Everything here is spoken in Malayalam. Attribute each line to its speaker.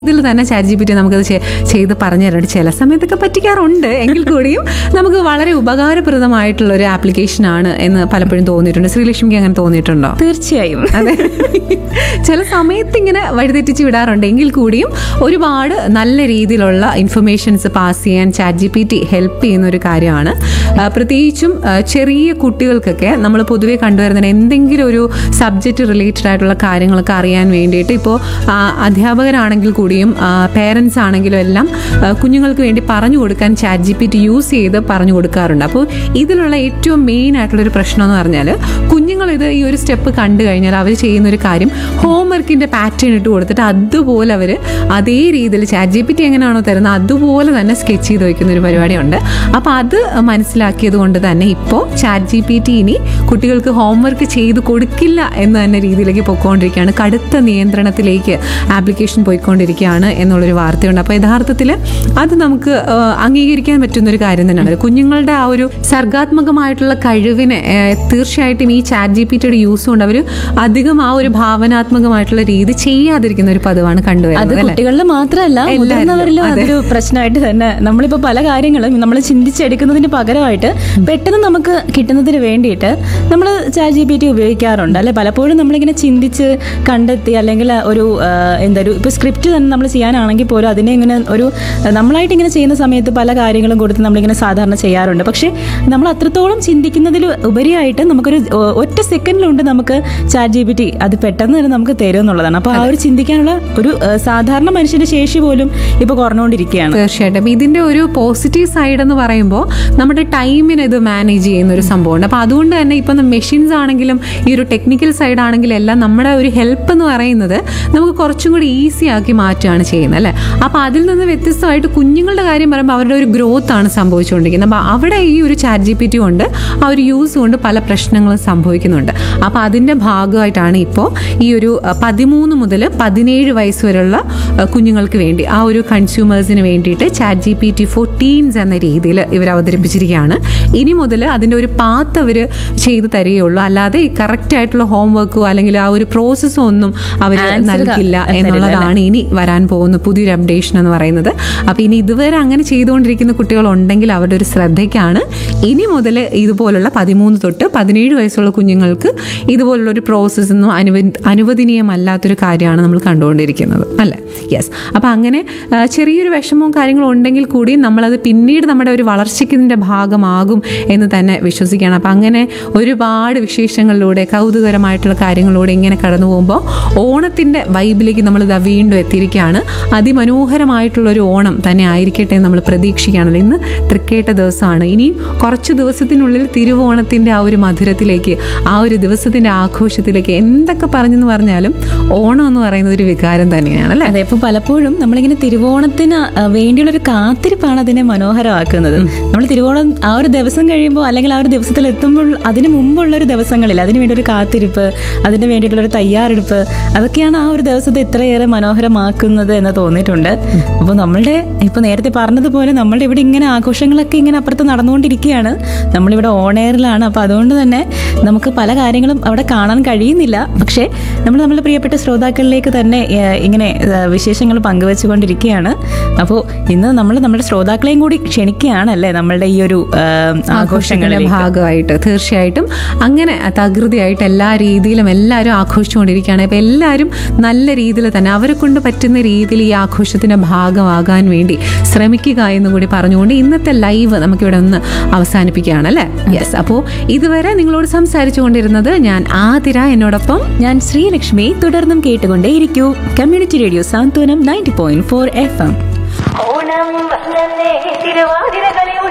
Speaker 1: ഇതിൽ തന്നെ ചാറ്റ് ജി പി ടി നമുക്കത് ചെ- ചെയ്ത് പറഞ്ഞു തരാണ്ട് ചില സമയത്തൊക്കെ പറ്റിക്കാറുണ്ട് എങ്കിൽ കൂടിയും നമുക്ക് വളരെ ഉപകാരപ്രദമായിട്ടുള്ള ഒരു ആപ്ലിക്കേഷൻ ആണ് എന്ന് പലപ്പോഴും തോന്നിയിട്ടുണ്ട് ശ്രീലക്ഷ്മിക്ക് അങ്ങനെ തോന്നിയിട്ടുണ്ടോ
Speaker 2: തീർച്ചയായും
Speaker 1: അതെ ചില സമയത്ത് ഇങ്ങനെ വഴിതെറ്റിച്ച് വിടാറുണ്ട് എങ്കിൽ കൂടിയും ഒരുപാട് നല്ല രീതിയിലുള്ള ഇൻഫർമേഷൻസ് പാസ് ചെയ്യാൻ chat G P T help ചെയ്യുന്ന ഒരു കാര്യമാണ് ആ, പ്രത്യേകിച്ചും ആ, ചെറിയ കുട്ടികൾക്കൊക്കെ നമ്മൾ പൊതുവേ കണ്ടുവരുന്ന എന്തെങ്കിലും ഒരു സബ്ജക്റ്റ് റിലേറ്റഡ് ആയിട്ടുള്ള കാര്യങ്ങളൊക്കെ അറിയാൻ വേണ്ടിയിട്ട് ഇപ്പോൾ അധ്യാപകരാണെങ്കിൽ കൂടിയും പേരൻസ് ആണെങ്കിലും എല്ലാം ആ, കുഞ്ഞുങ്ങൾക്ക് വേണ്ടി പറഞ്ഞു കൊടുക്കാൻ chat G P T use ചെയ്ത് പറഞ്ഞു കൊടുക്കാറുണ്ട് അപ്പോൾ ഇതിലുള്ള ഏറ്റവും മെയിൻ ആയിട്ടുള്ളൊരു പ്രശ്നം എന്ന് പറഞ്ഞാൽ കുഞ്ഞുങ്ങൾ ഇത് ഈ ഒരു സ്റ്റെപ്പ് കണ്ടു കഴിഞ്ഞാൽ അവർ ചെയ്യുന്ന ഒരു കാര്യം ഹോംവർക്കിന്റെ പാറ്റേൺ ഇട്ട് കൊടുത്തിട്ട് അതുപോലെ അവർ അതേ രീതിയിൽ ചാറ്റ് ജി പി ടി എങ്ങനെയാണോ തരുന്നത് അതുപോലെ തന്നെ സ്കെച്ച് ചെയ്ത് വയ്ക്കുന്ന ഒരു പരിപാടിയുണ്ട് അപ്പോൾ അത് മനസ്സിലാക്കിയത് കൊണ്ട് തന്നെ ഇപ്പോൾ ചാറ്റ് ജി പി ടി ഇനി കുട്ടികൾക്ക് ഹോംവർക്ക് ചെയ്ത് കൊടുക്കില്ല എന്ന തന്നെ രീതിയിലേക്ക് പോയിക്കൊണ്ടിരിക്കുകയാണ് കടുത്ത നിയന്ത്രണത്തിലേക്ക് ആപ്ലിക്കേഷൻ പോയിക്കൊണ്ടിരിക്കുകയാണ് എന്നുള്ളൊരു വാർത്തയുണ്ട് അപ്പോൾ യഥാർത്ഥത്തിൽ അത് നമുക്ക് ആ, അംഗീകരിക്കാൻ പറ്റുന്ന ഒരു കാര്യം തന്നെയാണ് കുഞ്ഞുങ്ങളുടെ ആ ഒരു സർഗാത്മകമായിട്ടുള്ള കഴിവിനെ ആ, തീർച്ചയായിട്ടും ഈ ചാറ്റ് ജി പി ടിയുടെ യൂസ് കൊണ്ട് അവർ അധികം ആ ഒരു ഭാവനാത്മകമായിട്ടുള്ള രീതി ചെയ്യാതിരിക്കുന്ന ഒരു പതിവാണ്
Speaker 2: അത്
Speaker 1: കണ്ടുവരുന്നത് അല്ലേ
Speaker 2: കുട്ടികളിൽ മാത്രമല്ല
Speaker 1: എല്ലാവരിലും,
Speaker 2: മുതിർന്നവരിലും
Speaker 1: അതെ.
Speaker 2: അതൊരു പ്രശ്നമായിട്ട് തന്നെ നമ്മളിപ്പോ പല കാര്യങ്ങളും നമ്മൾ ചിന്തിച്ചെടുക്കുന്നതിന് പകരമായിട്ട് പെട്ടെന്ന് നമുക്ക് കിട്ടുന്നതിന് വേണ്ടിയിട്ട് നമ്മൾ ചാറ്റ് ജി പി ടി ഉപയോഗിക്കാറുണ്ട് അല്ലെ പലപ്പോഴും നമ്മളിങ്ങനെ ചിന്തിച്ച് കണ്ടെത്തി അല്ലെങ്കിൽ ഒരു ആ, എന്താ ഒരു ഇപ്പൊ സ്ക്രിപ്റ്റ് തന്നെ നമ്മൾ ചെയ്യാനാണെങ്കിൽ പോലും അതിനെ ഇങ്ങനെ ഒരു നമ്മളായിട്ട് ഇങ്ങനെ ചെയ്യുന്ന സമയത്ത് പല കാര്യങ്ങളും കൊടുത്ത് നമ്മളിങ്ങനെ സാധാരണ ചെയ്യാറുണ്ട് പക്ഷേ നമ്മൾ അത്രത്തോളം ചിന്തിക്കുന്നതിൽ ഉപരിയായിട്ട് നമുക്കൊരു ഒ- ഒറ്റ സെക്കൻഡിലുണ്ട് നമുക്ക് ചാറ്റ് ജി പി ടി അത് പെട്ടെന്ന് തന്നെ നമുക്ക് തരും എന്നുള്ളതാണ് അപ്പോൾ ആ ഒരു ചിന്തിക്കാനുള്ള ഒരു ആ, സാധാരണ മനുഷ്യന്റെ ശേഷി പോലും ഇപ്പൊ കുറഞ്ഞുകൊണ്ടിരിക്കുകയാണ്
Speaker 1: തീർച്ചയായിട്ടും അപ്പൊ ഇതിന്റെ ഒരു പോസിറ്റീവ് സൈഡ് എന്ന് പറയുമ്പോൾ നമ്മുടെ ടൈമിന് ഇത് മാനേജ് ചെയ്യുന്ന ഒരു സംഭവമുണ്ട് അപ്പൊ അതുകൊണ്ട് തന്നെ ഇപ്പം മെഷീൻസ് ആണെങ്കിലും ഈ ഒരു ടെക്നിക്കൽ സൈഡ് ആണെങ്കിലും എല്ലാം നമ്മുടെ ഒരു ഹെൽപ്പ് എന്ന് പറയുന്നത് നമുക്ക് കുറച്ചും കൂടി ഈസി ആക്കി മാറ്റുകയാണ് ചെയ്യുന്നത് അല്ലേ അപ്പൊ അതിൽ നിന്ന് വ്യത്യസ്തമായിട്ട് കുഞ്ഞുങ്ങളുടെ കാര്യം പറയുമ്പോൾ അവരുടെ ഒരു ഗ്രോത്ത് ആണ് സംഭവിച്ചുകൊണ്ടിരിക്കുന്നത് അപ്പൊ അവിടെ ഈ ഒരു ചാറ്റ് ജി പി ടി കൊണ്ട് ആ ഒരു യൂസ് കൊണ്ട് പല പ്രശ്നങ്ങളും സംഭവിക്കുന്നുണ്ട് അപ്പൊ അതിന്റെ ഭാഗമായിട്ടാണ് ഇപ്പോൾ ഈ ഒരു അഹ്, പതിമൂന്ന് മുതൽ പതിനേഴ് വയസ്സ് വരെയുള്ള അഹ്, കുഞ്ഞുങ്ങൾക്ക് വേണ്ടി ആ ഒരു കൺസ്യൂമേഴ്സിന് വേണ്ടിയിട്ട് chat G P T for teens എന്ന രീതിയിൽ ഇവർ അവതരിപ്പിച്ചിരിക്കുകയാണ് ഇനി മുതൽ അതിൻ്റെ ഒരു പാത്ത് അവർ ചെയ്തു തരികയുള്ളൂ അല്ലാതെ ഈ കറക്റ്റ് ആയിട്ടുള്ള ഹോംവർക്കോ അല്ലെങ്കിൽ ആ ഒരു പ്രോസസ്സോ ഒന്നും അവർ
Speaker 2: Answer
Speaker 1: നൽകില്ല
Speaker 2: തരില്ല,
Speaker 1: എന്നുള്ളതാണ് ഇനി വരാൻ പോകുന്ന പുതിയൊരു അപ്ഡേഷൻ എന്ന് പറയുന്നത് അപ്പോൾ ഇനി ഇതുവരെ അങ്ങനെ ചെയ്തുകൊണ്ടിരിക്കുന്ന കുട്ടികളുണ്ടെങ്കിൽ അവരുടെ ഒരു ശ്രദ്ധയ്ക്കാണ് ഇനി മുതൽ ഇതുപോലുള്ള പതിമൂന്ന് തൊട്ട് പതിനേഴ് വയസ്സുള്ള കുഞ്ഞുങ്ങൾക്ക് ഇതുപോലുള്ള ഒരു പ്രോസസ്സ് ഒന്നും അനുവ അനുവദനീയമല്ലാത്തൊരു കാര്യമാണ് നമ്മൾ കണ്ടുകൊണ്ടിരിക്കുന്നത് അല്ലേ യെസ് അപ്പോൾ അങ്ങനെ ആ, ചെറിയൊരു വിഷമവും കാര്യങ്ങളും ഉണ്ടെങ്കിൽ കൂടി നമ്മളത് പിന്നീട് നമ്മുടെ ഒരു വളർച്ചയ്ക്കിൻ്റെ ഭാഗമാകും എന്ന് തന്നെ വിശ്വസിക്കുകയാണ് അപ്പം അങ്ങനെ ഒരുപാട് വിശേഷങ്ങളിലൂടെ കൗതുകരമായിട്ടുള്ള കാര്യങ്ങളിലൂടെ ഇങ്ങനെ കടന്നു പോകുമ്പോൾ ഓണത്തിൻ്റെ വൈബിലേക്ക് നമ്മൾ ഇതാ വീണ്ടും എത്തിയിരിക്കുകയാണ് അതിമനോഹരമായിട്ടുള്ള ഒരു ഓണം തന്നെ ആയിരിക്കട്ടെ എന്ന് നമ്മൾ പ്രതീക്ഷിക്കുകയാണല്ലോ ഇന്ന് തൃക്കേട്ട ദിവസമാണ് ഇനിയും കുറച്ച് ദിവസത്തിനുള്ളിൽ തിരുവോണത്തിൻ്റെ ആ ഒരു മധുരത്തിലേക്ക് ആ ഒരു ദിവസത്തിൻ്റെ ആഘോഷത്തിലേക്ക് എന്തൊക്കെ പറഞ്ഞെന്ന് പറഞ്ഞാലും ഓണം എന്ന് പറയുന്നത് ഒരു വികാരം തന്നെയാണ് അല്ലേ
Speaker 2: അതെ ഇപ്പൊ പലപ്പോഴും നമ്മളിങ്ങനെ തിരുവോണത്തിന് ആ, വേണ്ടിയുള്ള ഒരു കാത്തിരിപ്പാണ് അതിനെ മനോഹരമാക്കുന്നത് നമ്മൾ തിരുവോണം ആ ഒരു ദിവസം കഴിയുമ്പോൾ അല്ലെങ്കിൽ ആ ഒരു ദിവസത്തിൽ എത്തുമ്പോൾ അതിന് മുമ്പുള്ള ഒരു ദിവസങ്ങളിൽ അതിന് വേണ്ടി ഒരു കാത്തിരിപ്പ് അതിന് വേണ്ടിയിട്ടുള്ള ഒരു തയ്യാറെടുപ്പ് അതൊക്കെയാണ് ആ ഒരു ദിവസത്തെ ഇത്രയേറെ മനോഹരമാക്കുന്നത് എന്ന് തോന്നിയിട്ടുണ്ട് അപ്പോൾ നമ്മളുടെ ഇപ്പൊ നേരത്തെ പറഞ്ഞതുപോലെ നമ്മളുടെ ഇവിടെ ഇങ്ങനെ ആഘോഷങ്ങളൊക്കെ ഇങ്ങനെ അപ്പുറത്ത് നടന്നുകൊണ്ടിരിക്കുകയാണ് നമ്മളിവിടെ ഓൺ എയറിലാണ് അപ്പോൾ അതുകൊണ്ട് തന്നെ നമുക്ക് പല കാര്യങ്ങളും അവിടെ കാണാൻ കഴിയുന്നില്ല പക്ഷേ നമ്മൾ നമ്മുടെ പ്രിയപ്പെട്ട ശ്രോതാക്കളിലേക്ക് തന്നെ ഏഹ്, ഇങ്ങനെ ഏഹ്, വിശേഷങ്ങൾ പങ്കുവെച്ചുകൊണ്ടിരിക്കുകയാണ് അപ്പോൾ ഇന്ന് നമ്മൾ നമ്മുടെ ശ്രോതാക്കളെയും കൂടി ക്ഷണിക്കുകയാണല്ലേ നമ്മളുടെ ഈ ഒരു ഏഹ്,
Speaker 1: ആഘോഷത്തിന്റെ
Speaker 2: ആഘോഷങ്ങളിലേക്ക്
Speaker 1: ഭാഗമായിട്ട് തീർച്ചയായിട്ടും അങ്ങനെ തകൃതിയായിട്ട് എല്ലാ രീതിയിലും എല്ലാവരും ആഘോഷിച്ചുകൊണ്ടിരിക്കുകയാണ് ഇപ്പം എല്ലാവരും നല്ല രീതിയിൽ തന്നെ അവരെ കൊണ്ട് പറ്റുന്ന രീതിയിൽ ഈ ആഘോഷത്തിന്റെ ഭാഗമാകാൻ വേണ്ടി ശ്രമിക്കുക എന്ന് കൂടി പറഞ്ഞുകൊണ്ട് ഇന്നത്തെ ലൈവ് നമുക്കിവിടെ ഒന്ന് അവസാനിപ്പിക്കുകയാണ് അല്ലേ യെസ് അപ്പോൾ ഇതുവരെ നിങ്ങളോട് സംസാരിച്ചു കൊണ്ടിരുന്നത് ഞാൻ ആതിര എന്നോടൊപ്പം
Speaker 2: ഞാൻ ശ്രീലക്ഷ്മി തുടർന്നും കേട്ടുകൊണ്ടേയിരിക്കൂ community radio Santhwanam ninety point four F M
Speaker 3: Onam വന്നേ തിരുവാതിരകളിയുടെ